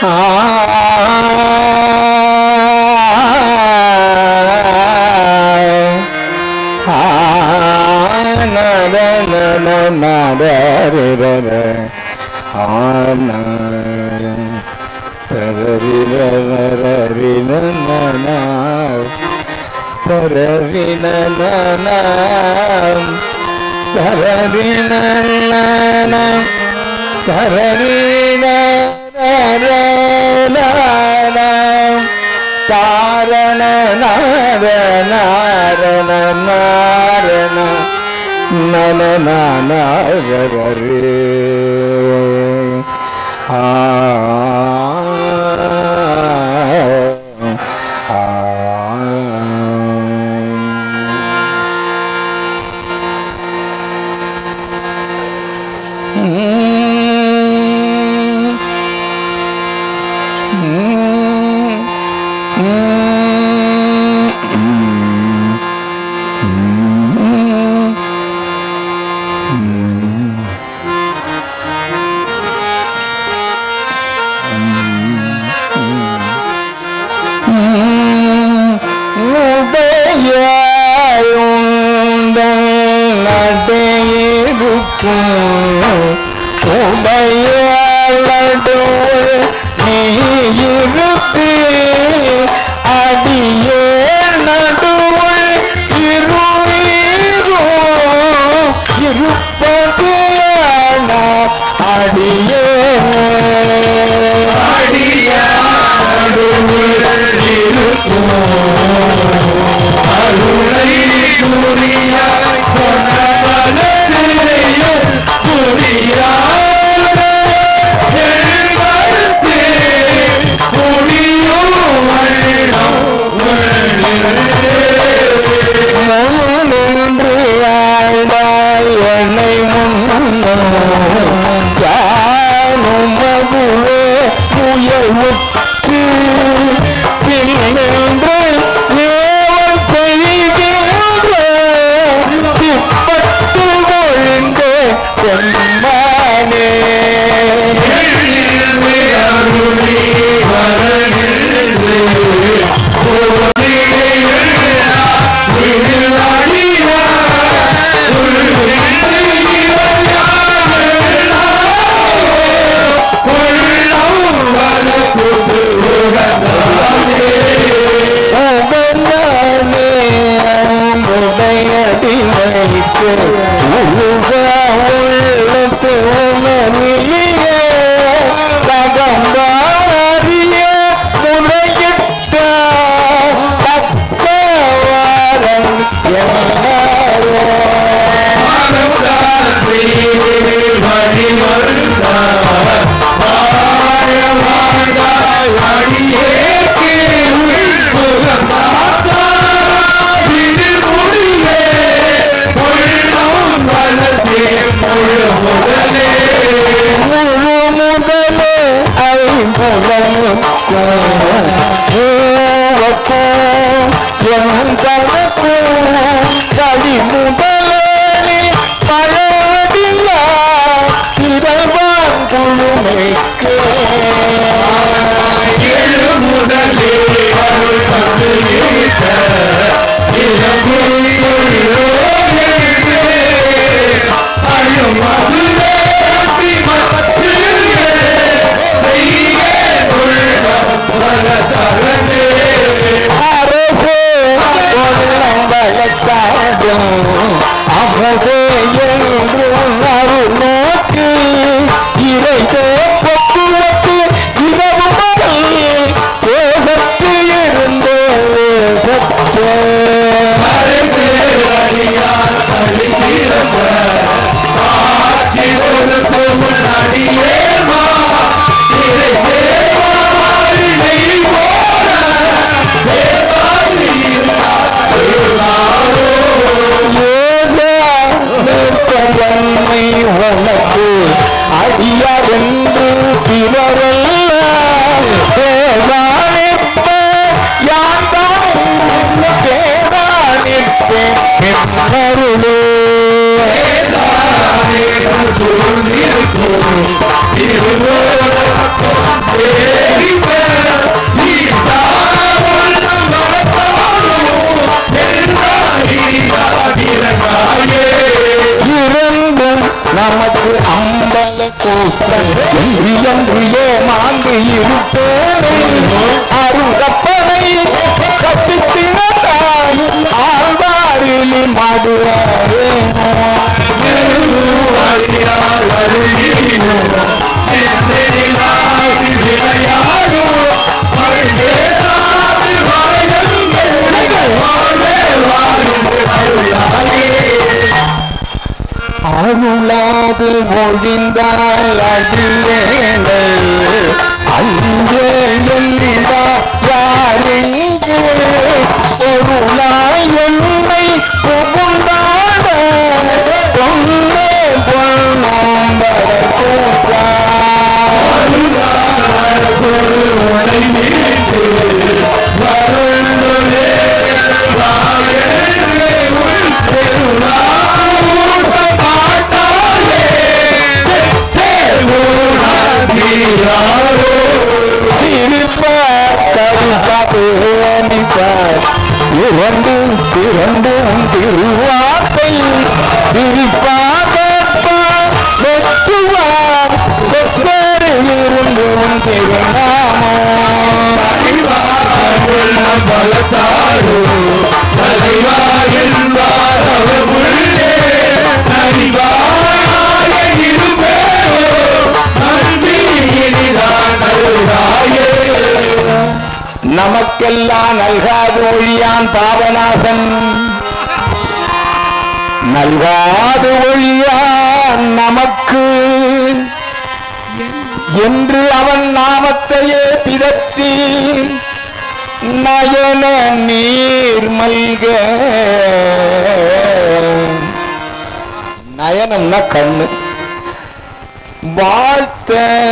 காரண நாரண நாரண நாரண நன நாரணரே ஆ அடியே நடுவுள் இருவீரோ இருப்பது அடியே முன்னின்று ஆழ்வாய் என்னை முன்னும் யானும் மகுவே புயல் முற்று பின்னின்று ஏவல் செய்கின்ற திப்பட்டு ஒழுங்க பெண்மானே உடனே அன்புடையடி வைத்து உருவ உள்ளத்து உணர்விலே தகம்பாரிய முறையிட்ட தக்கவாரன் எல்லாரோ முழு முதலே ஐம்புலனும் என் தனக்கும் கவி முதலே பழடியா இறைவான் குழுமைக்கு அரசே உள்ளம் வளர்த்தாடும் அமதே என்றும் அருள் நோக்கு இறைதே பொக்குவத்து இரவு மகள் தேசத்து இருந்தே சற்றே நிற்பதன்மை உனக்கு அடியவென்று பிறரெல்லாம் சேவானிப்ப யாண்டான் தேவானிப்பேன் என்னருளே சூழ்ந்திருக்கும் திருவோணம் அம்பல கூட்டம் என்று என்று ஏமாந்து இருப்பேனே அருங்கப்பனை கப்பித்தினத்தாய் ஆழ்வாரிலி மாடுவாரே அருளாது ஒழிந்தால் அடியேனை அங்கே எல்லா யாரெங்கே பொருளாய் என்னை புகுந்தாட பொன்னே பொன்னம்பர கூட்டா சிரிப்பார் கருப்பார் திரண்டு திரண்டு திருவார்த்தை சிரிப்பார் வெற்றுவார் செப்பேறு இருந்து திருநாமம் பலத்தாடு தலைவாயில் வாரவர் உள்ளே நலிவாய இருப்பேரோ நன்றி இனிதான் நல்காயே நமக்கெல்லாம் நல்காது ஒழியான் பாவநாசன் நல்காது ஒழியான் நமக்கு என்று அவன் நாமத்தையே பிதற்றி நயன நீர் மல்க நயனம்னா கண்ணு வாழ்த்த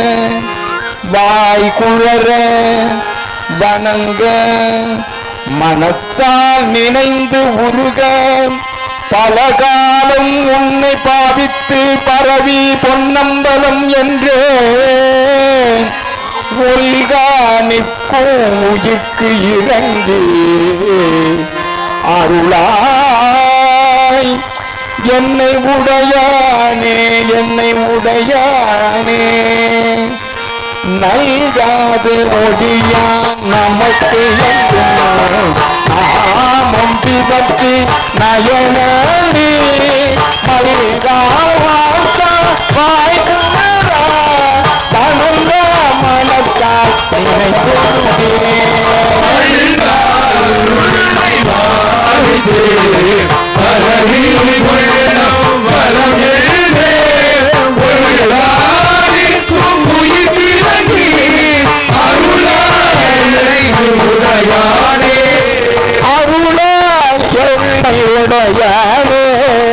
வாய் குழற வணங்க மனத்தால் நினைந்து உருக பல காலம் உன்னை பாவித்து பரவி பொன்னம்பலம் என்றே ஒல்கா நிற்கும் உயிர்க்கு இறங்கி அருளாய் என்னை உடையானே என்னை உடையானே நல்காது ஒடியான் நமக்கு என்றும் நாமம் பிதற்றி நயனி மல்கா வாசா வாய்க்குமரா தனந்த மனத்தால் நினைக்கிறேன் அருளால் என்னை உடையானே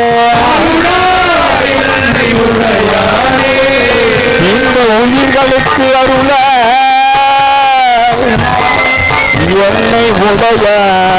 இந்த உயிர்களுக்கு அருளால் என்னை உடையானே